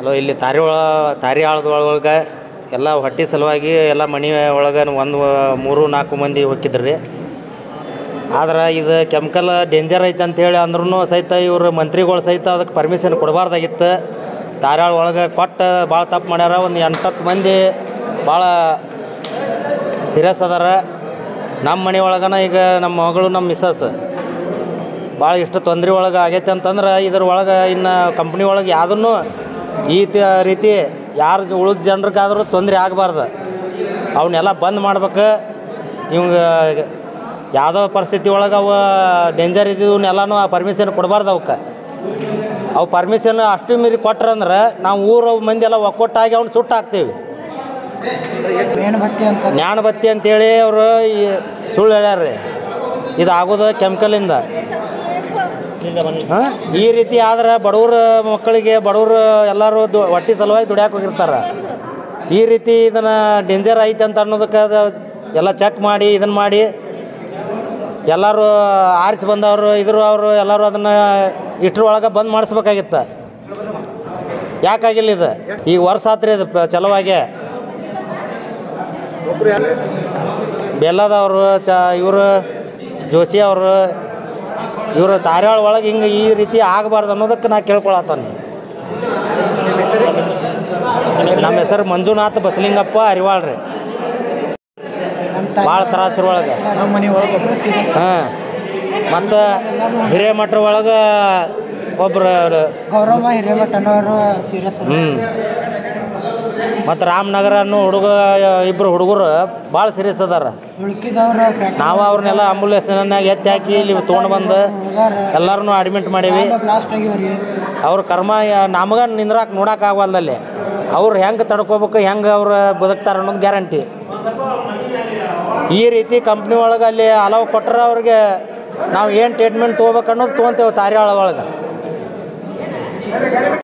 hello ಇಲ್ಲಿ ತಾರಿ ಒಳ ತಾರಿ ಆಳದ ಒಳಗೆ ಎಲ್ಲ ಹೊಟ್ಟೆ ಸಲುವಾಗಿ ಎಲ್ಲ ಮನೆ ಒಳಗೆ ಒಂದು ಮೂರು ನಾಲ್ಕು ಮಂದಿ ಹೋಗಿದ್ರು ರೀ ಆದ್ರೆ ಇದು ಕೆಮಿಕಲ್ ಡೇಂಜರ್ ಐತೆ ಅಂತೇಳಿ ಅಂದ್ರೂ ಸಹಿತ ಇವರು ಮಂತ್ರಿಗಳು ಸಹಿತ ಅದಕ್ಕೆ ಪರ್ಮಿಷನ್ ಕೊಡಬಾರ್ದಾಗಿತ್ತು ಧಾರವಾಡ ಒಳಗೆ ಕೊಟ್ಟು ಭಾಳ ತಪ್ಪು ಮಾಡ್ಯಾರ ಒಂದು ಎಂಟತ್ತು ಮಂದಿ ಭಾಳ ಸೀರಿಯಸ್ ಅದಾರ ನಮ್ಮ ಮನೆ ಒಳಗನ ಈಗ ನಮ್ಮ ಮಗಳು ನಮ್ಮ ಮಿಸ್ಸಸ್ ಭಾಳ ಇಷ್ಟು ತೊಂದರೆ ಒಳಗೆ ಆಗೈತೆ ಅಂತಂದ್ರೆ ಇದ್ರ ಒಳಗೆ ಇನ್ನು ಕಂಪ್ನಿ ಒಳಗೆ ಯಾವುದನ್ನು ಈ ತ- ರೀತಿ ಯಾರು ಉಳಿದ ಜನರಿಗಾದ್ರೂ ತೊಂದರೆ ಆಗಬಾರ್ದು ಅವನ್ನೆಲ್ಲ ಬಂದ್ ಮಾಡ್ಬೇಕು ಇವಂಗ ಯಾವುದೋ ಪರಿಸ್ಥಿತಿ ಒಳಗೆ ಅವ ಡೇಂಜರ್ ಇದ್ದಿದ್ದನ್ನೆಲ್ಲನೂ ಪರ್ಮಿಷನ್ ಕೊಡಬಾರ್ದು ಅವಕ್ಕೆ ಅವು ಪರ್ಮಿಷನ್ ಅಷ್ಟು ಮೀರಿ ಕೊಟ್ರಂದ್ರೆ ನಾವು ಊರ ಮಂದಿ ಎಲ್ಲ ಒಕ್ಕೊಟ್ಟಾಗಿ ಅವ್ನು ಸುಟ್ಟು ಹಾಕ್ತೀವಿ ಏನು ಬತ್ತಿ ಅಂತ ಜ್ಞಾನ ಬತ್ತಿ ಅಂತೇಳಿ ಅವರು ಈ ಸುಳ್ಳು ಹೇಳ್ಯಾರ ರೀ ಇದು ಆಗೋದು ಕೆಮಿಕಲಿಂದ ಹಾಂ ಈ ರೀತಿ ಆದ್ರೆ ಬಡವ್ರ ಮಕ್ಕಳಿಗೆ ಬಡವ್ರು ಎಲ್ಲರೂ ದು ಹೊಟ್ಟೆ ಸಲುವಾಗಿ ದುಡ್ಯಾಕೆ ಹೋಗಿರ್ತಾರೆ ಈ ರೀತಿ ಇದನ್ನು ಡೇಂಜರ್ ಐತೆ ಅಂತ ಅನ್ನೋದಕ್ಕೆ ಅದು ಎಲ್ಲ ಚೆಕ್ ಮಾಡಿ ಇದನ್ನು ಮಾಡಿ ಎಲ್ಲರೂ ಆರಿಸಿ ಬಂದವರು ಇದ್ರು ಅವರು ಎಲ್ಲರೂ ಅದನ್ನು ಇಷ್ಟ್ರೊಳಗೆ ಬಂದ್ ಮಾಡಿಸ್ಬೇಕಾಗಿತ್ತು ಯಾಕಾಗಿಲ್ಲ ಇದು ಈಗ ವರ್ಷ ಆತ್ರಿ ಇದು ಪ- ಚಲುವಾಗೆ ಬೆಲ್ಲದವರು ಚ ಇವರು ಜೋಶಿ ಅವರು ಇವರು ಧಾರವಾಡ ಒಳಗೆ ಹಿಂಗೆ ಈ ರೀತಿ ಆಗಬಾರ್ದು ಅನ್ನೋದಕ್ಕೆ ನಾ ಕೇಳ್ಕೊಳತ್ತಾನೆ ನಮ್ಮ ಹೆಸರು ಮಂಜುನಾಥ್ ಬಸಲಿಂಗಪ್ಪ ಅರಿವಾಳ್ ರೀ ನಮ್ಮ ತಾಯಿ ಭಾಳ ತ್ರಾಸ್ರ ಒಳಗೆ ನಮ್ಮ ಮನೆ ಒಳಗೆ ಒಬ್ಬರು ಸೀರಿಯಸ್ ಹಾಂ ಮತ್ತು ಹಿರೇಮಠರ ಒಳಗೆ ಒಬ್ರು ಗೌರಮ್ಮ ಹಿರೇಮಠ ಅನ್ನೋರು ಸೀರಿಯಸ್ ಹ್ಞೂ ಮತ್ತು ರಾಮನಗರ ಅನ್ನೋ ಹುಡುಗ ಇಬ್ಬರು ಹುಡುಗರು ಭಾಳ ಸೀರಿಯಸ್ ಅದಾರ ಉಳ್ಕಿದವ್ರು ನಾವು ಅವ್ರನ್ನೆಲ್ಲ ಆಂಬುಲೆನ್ಸ್ನಾಗ ಎತ್ತಿ ಹಾಕಿ ಇಲ್ಲಿ ತೊಗೊಂಡು ಬಂದು ಎಲ್ಲರನ್ನೂ ಅಡ್ಮಿಟ್ ಮಾಡೀವಿ ಬ್ಲಾಸ್ಟ್ ಆಗಿವ್ರಿ ಅವ್ರ ಕರ್ಮ ನಮಗೆ ನಿಂದ್ರಾಕ ನೋಡಕ್ಕೆ ಆಗವಲ್ದಲ್ಲಿ ಅವ್ರು ಹೆಂಗೆ ತಡ್ಕೋಬೇಕು ಹೆಂಗೆ ಅವ್ರು ಬದುಕ್ತಾರೆ ಅನ್ನೋದು ಗ್ಯಾರಂಟಿ ಈ ರೀತಿ ಕಂಪ್ನಿ ಒಳಗೆ ಅಲ್ಲಿ ಅಲವ್ ಕೊಟ್ಟರೆ ಅವ್ರಿಗೆ ನಾವು ಏನು ಟ್ರೀಟ್ಮೆಂಟ್ ತೊಗೋಬೇಕು ಅನ್ನೋದು ತೊಗೊತೇವೆ ತಾರಿಯಾಳ ಒಳಗೆ